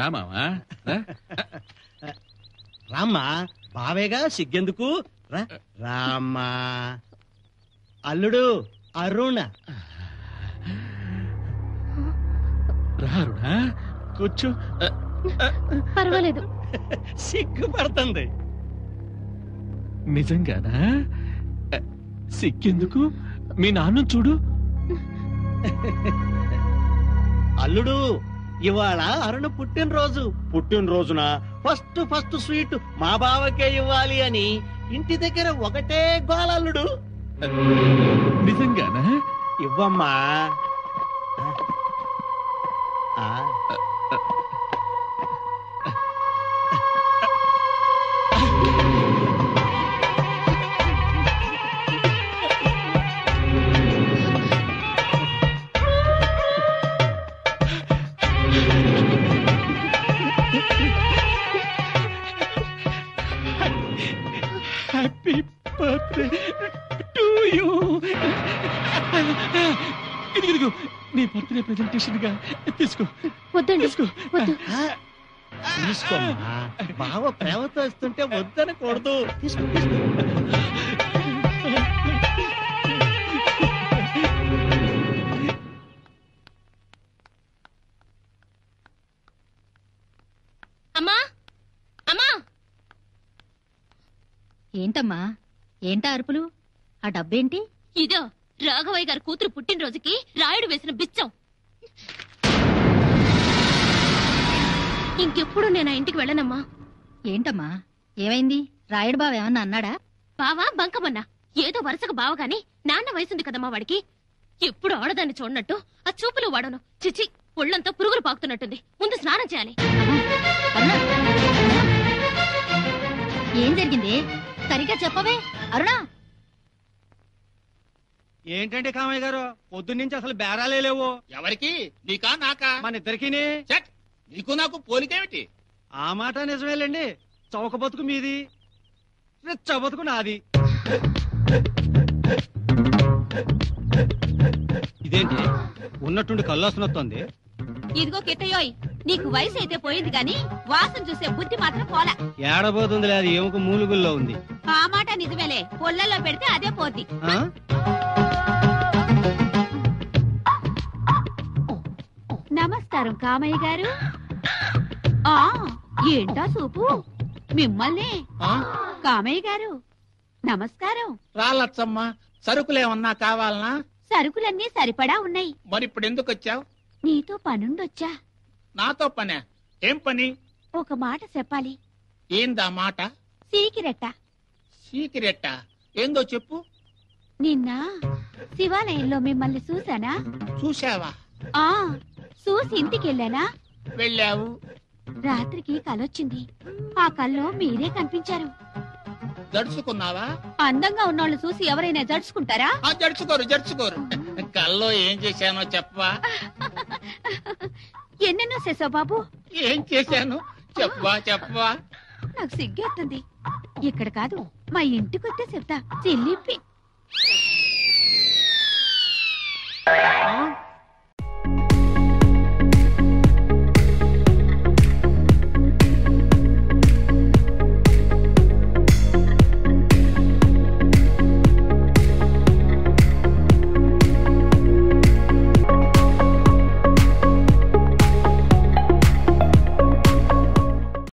రామావా రా. రామ్మా బావేగా సిగ్గెందుకు రా రామ్మా అల్లుడు అరుణ రా అరుణా కూర్చో పర్వాలేదు సిగ్గుపడుతుంది నిజంగానా అ, సిగ్గెందుకు మీ నాన్న చూడు అల్లుడు ఇవాళ అరుణ పుట్టినరోజు పుట్టినరోజున ఫస్ట్ ఫస్ట్ స్వీట్ మా బావకే ఇవ్వాలి అని ఇంటి దగ్గర ఒకటే గోలల్లుడు నిజంగానా ఇవ్వమ్మా ఆ, హ్యాపీ బర్త్డే టు యూ ఇదిగో నీ బర్త్డే ప్రెజెంటేషన్ గా తీసుకో వద్దండి తీసుకో వద్దు ఆ, తీసుకోమ్మా బావ ప్రేమతో ఇస్తుంటే వద్దనకూడదు తీసుకో తీసుకో అమ్మా అమ్మా ఏంటమ్మా ఏంటా అరుపులు ఆ డబ్బేంటి ఇదో రాఘవయ్య గారి కూతురు పుట్టినరోజుకి రాయుడు వేసిన బిచ్చం ఇంకెప్పుడు నేను ఆ ఇంటికి వెళ్ళనమ్మా ఏంటమ్మా ఏమైంది రాయుడు బావ ఏమన్నా అన్నాడా బావా బంకమన్నా ఏదో వరుసగా బావ గాని నాన్న వయసుంది కదమ్మా వాడికి ఎప్పుడు ఆడదాన్ని చూడనట్టు ఆ చూపులు వాడను చిచి ఒళ్ళంతా పురుగులు పాకుతున్నట్టుంది ముందు స్నానం చేయాలి అరుణ ఏం జరిగింది సరిగ్గా చెప్పవే అరుణ ఏంటంటే కామయ్య గారు పొద్దున్నుంచి అసలు బేరాలే లేవు ఎవరికి నీకా నాకా మన ఇద్దరికి చెట్ నీకు నాకు పోలికేమిటి ఆ మాట నిజమేలేండి చౌక బతుకు మీది రిచ్చ బతుకు నాది ఇదేంటి ఉన్నట్టుండి కళ్ళొస్తున్నొస్తుంది ఇదిగో కిట్టయోయ్ నీకు వయసు అయితే పోయింది గాని వాసన చూసే బుద్ధి మాత్రం పోలా ఏడబోతుంది అది ఎముక మూలుగుల్లో ఉంది ఆ మాట నిజమేలే పొల్లల్లో పెడితే అదే పోద్ది ఆ? నమస్కారం కామయ్య గారు ఆ ఏంటా సూపు మిమ్మల్ని ఆ? కామయ్య గారు నమస్కారం రాలచ్చమ్మ సరుకులేమన్నా కావాలనా సరుకులన్నీ సరిపడా ఉన్నాయి మరి ఇప్పుడు ఎందుకు వచ్చావు నీతో పనుండొచ్చా నాతో పనే ఏం పని ఒక మాట చెప్పాలి ఏందా మాట సీకిరెట్ట సీక్రెట్ ఏందో చెప్పు నిన్న శివాలయంలో మిమ్మల్ని చూసానా చూసావా ఆ చూసి ఇంటికెళ్ళానా వెళ్ళావు రాత్రికి కలొచ్చింది ఆ కల్లో మీరే కనిపించారు జడుచుకున్నావా అందంగా ఉన్నోళ్ళు చూసి ఎవరైనా జడుచుకుంటారా ఆ జడుచుకోరు జడుచుకోరు కల్లో ఏం చేశానో చెప్పవా ఎన్నెన్నో చేసావు బాబు ఏం చేశాను చెప్పవా చెప్పవా నాకు సిగ్గేస్తుంది ఇక్కడ కాదు మా ఇంటికొస్తే చెప్తా చెల్లిప్పి ఆ?